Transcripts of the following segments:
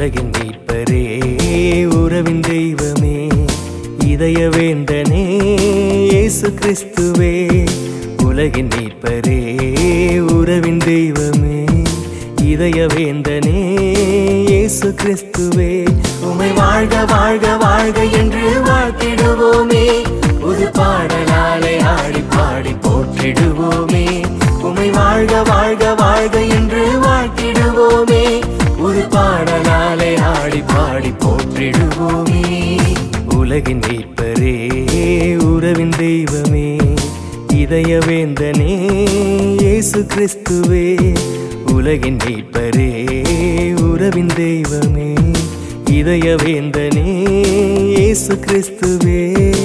உலகின் மீட்பரே உறவின் தெய்வமே இதய வேந்தனே இயேசு கிறிஸ்துவே உலகின் மீட்பரே உறவின் தெய்வமே இதய வேந்தனே இயேசு கிறிஸ்துவே உமை வாழ்க வாழ்க வாழ்க என்று வாழ்த்திடுவோமே புது பாடலாலை ஆடி பாடி போற்றிடுவோமே உமை வாழ்க வாழ்க வாழ்க என்று வாழ்த்திடுவோமே ஒரு பாடலாலை ஆடி பாடி போற்றிடுவோமே உலகின் மீட்பரே உறவின் தெய்வமே இதய வேந்தனே இயேசு கிறிஸ்துவே உலகின் மீட்பரே உறவின் தெய்வமே இதய வேந்தனே இயேசு கிறிஸ்துவே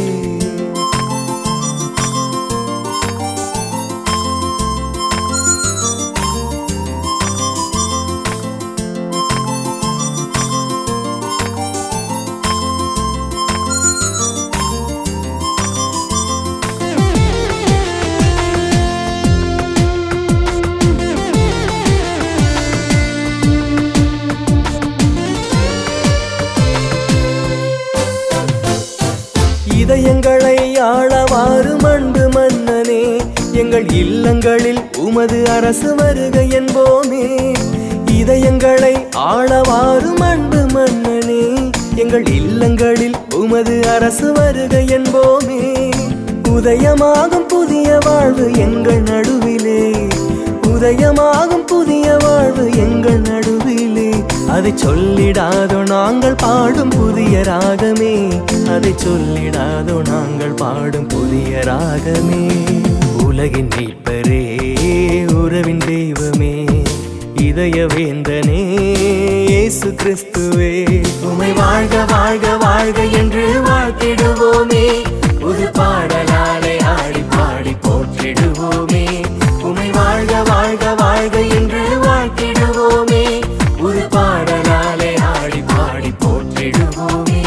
இதயங்களை ஆளவாறு அன்பு மன்னனே எங்கள் இல்லங்களில் உமது அரசு வருக என்போமே இதயங்களை ஆளவாறு அன்பு மன்னனே எங்கள் இல்லங்களில் உமது அரசு வருக என்போமே உதயமாகும் புதிய வாழ்வு எங்கள் நடுவிலே உதயமாகும் புதிய வாழ்வு எங்கள் நடுவிலே அதை சொல்லிடாதோ நாங்கள் பாடும் புதிய ராகமே அதை சொல்லிடாதோ நாங்கள் பாடும் புதிய ராகமே உலகின் மீட்பரே உறவின் தெய்வமே இதய வேந்தனே இயேசு கிறிஸ்துவே உமை வாழ்க வாழ்க வாழ்க என்று வாழ்த்திடுவோமே புது பாடலாலை ஆடி பாடி போற்றிடுவோமே உமை வாழ்க வாழ்க வாழ்க என்று வாழ்த்திடுவோமே ஒரு பாடலாலை ஆடி பாடி போற்றிடுவோமே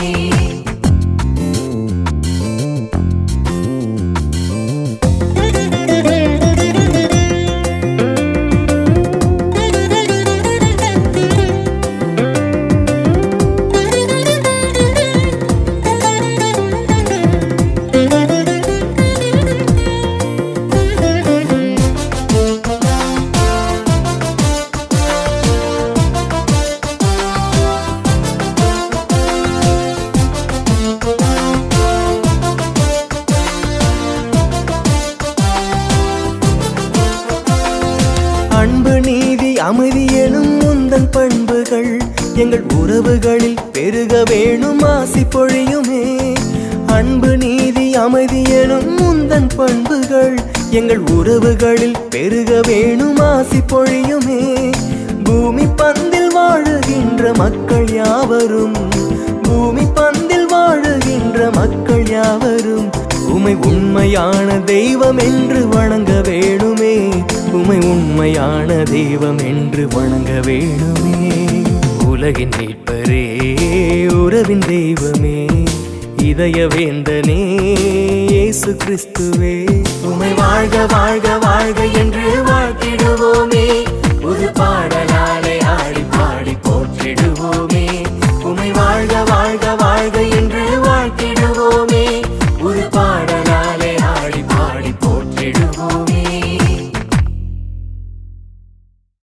அன்பு நீதி அமைதி எனும் முந்தன் பண்புகள் எங்கள் உறவுகளில் பெருக வேணும் ஆசி பொழியுமே அன்பு நீதி அமைதி எனும் முந்தன் பண்புகள் எங்கள் உறவுகளில் பெருக வேணும் ஆசி பொழியுமே பூமி பந்தில் வாழுகின்ற மக்கள் யாவரும் பூமி பந்தில் வாழுகின்ற மக்கள் யாவரும் உமை உண்மையான தெய்வம் என்று வணங்க வேணுமே உமை உண்மையான தெய்வம் என்று வணங்க வேணுமே உலகின் மீட்பரே உறவின் தெய்வமே இதய வேந்தனே இயேசு கிறிஸ்துவே உமை வாழ்க வாழ்க வாழ்க என்று வாழ்த்திடுவோமே